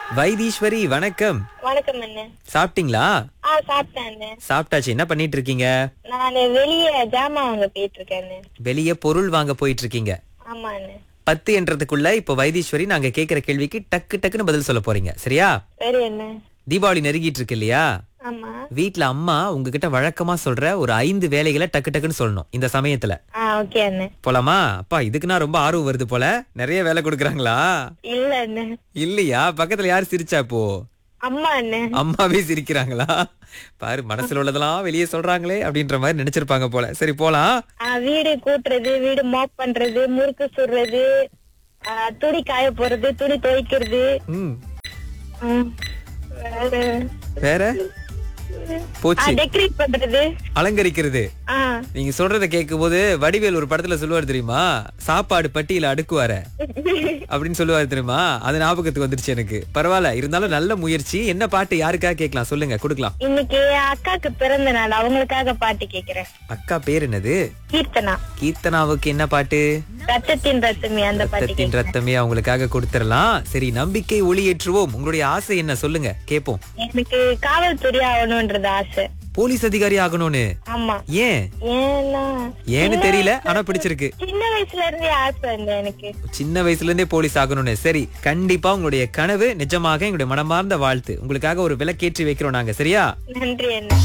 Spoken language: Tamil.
வைத்தீஸ்வரி வணக்கம் வணக்கம் அண்ணன் சாப்பிட்டீங்களா ஆ சாப்பிட்டேன் அண்ணன் சாப்பிட்டாச்சு என்ன பண்ணிட்டு இருக்கீங்க நான் வெளியே ஜாமான் வாங்க போயிட்டு இருக்கேன் அண்ணன் வெளிய பொருள் வாங்க போயிட்டு இருக்கீங்க ஆமா அண்ணன் பத்து என்றதுக்குள்ள இப்போ வைத்தீஸ்வரி நாங்க கேக்குற கேள்விக்கு டக்கு டக்குன்னு பதில் சொல்ல போறீங்க சரியா சரி அண்ணன் தீபாவளி நெருங்கிட்டு இருக்கு இல்லையா ஆமா வீட்ல அம்மா உங்ககிட்ட வழக்கமா சொல்ற ஒரு ஐந்து வேலைகளை டக்கு டக்குன்னு சொல்லணும் இந்த சமயத்துல ஆ ஓகே அண்ணன் போலாமா அப்பா இதுக்குன்னா ரொம்ப ஆர்வம் வருது போல நிறைய வேலை கொடுக்குறாங்களா இல்ல அண்ணன் இல்லையா பக்கத்துல யார் சிரிச்சா இப்போ அம்மா அண்ணன் அம்மாவே சிரிக்கிறாங்களா பாரு மனசுல உள்ளதெல்லாம் வெளியே சொல்றாங்களே அப்படின்ற மாதிரி நினைச்சிருப்பாங்க போல சரி போலாம் ஆ, வீடு கூட்டுறது வீடு மாப் பண்றது முறுக்கு சுடுறது ஆ, துணி காய போறது துணி துவைக்கிறது ம் ம், வேற வேற போச்சு டெக்கரேட் பண்றது அலங்கரிக்கிறது ஆ நீங்க சொல்றத கேட்கும் போது வடிவேல் ஒரு படத்துல சொல்லுவார் தெரியுமா சாப்பாடு பட்டியல அடுக்குவார அப்படின்னு சொல்லுவாரு தெரியுமா அது ஞாபகத்துக்கு வந்துருச்சு எனக்கு பரவாயில்ல இருந்தாலும் நல்ல முயற்சி என்ன பாட்டு யாருக்காக கேட்கலாம் சொல்லுங்க கொடுக்கலாம் இன்னைக்கு என் அக்காக்கு பிறந்த நாள் அவங்களுக்காக பாட்டு கேக்குறேன் அக்கா பேர் என்னது கீர்த்தனா கீர்த்தனாவுக்கு என்ன பாட்டு ரத்தத்தின் ரத்தமே அந்த பாட்டு ரத்தத்தின் கேக்குறேன் ரத்தமே அவங்களுக்காக கொடுத்துடலாம் சரி நம்பிக்கை ஒளியேற்றுவோம் உங்களுடைய ஆசை என்ன சொல்லுங்க கேப்போம் எனக்கு காவல்துறை ஆகணும்ன்றது ஆசை போலீஸ் அதிகாரி ஆகணும்னு ஆமா ஏன் ஏன்னா ஏன்னு தெரியல ஆனா பிடிச்சிருக்கு சின்ன வயசுல இருந்தே ஆசை இருந்த எனக்கு சின்ன வயசுல இருந்தே போலீஸ் ஆகணும்னு சரி கண்டிப்பா உங்களுடைய கனவு நிஜமாக எங்களுடைய மனமார்ந்த வாழ்த்து உங்களுக்காக ஒரு விளக்கேற்றி வைக்கிறோம் நாங்க சரியா நன்றி அண்ணா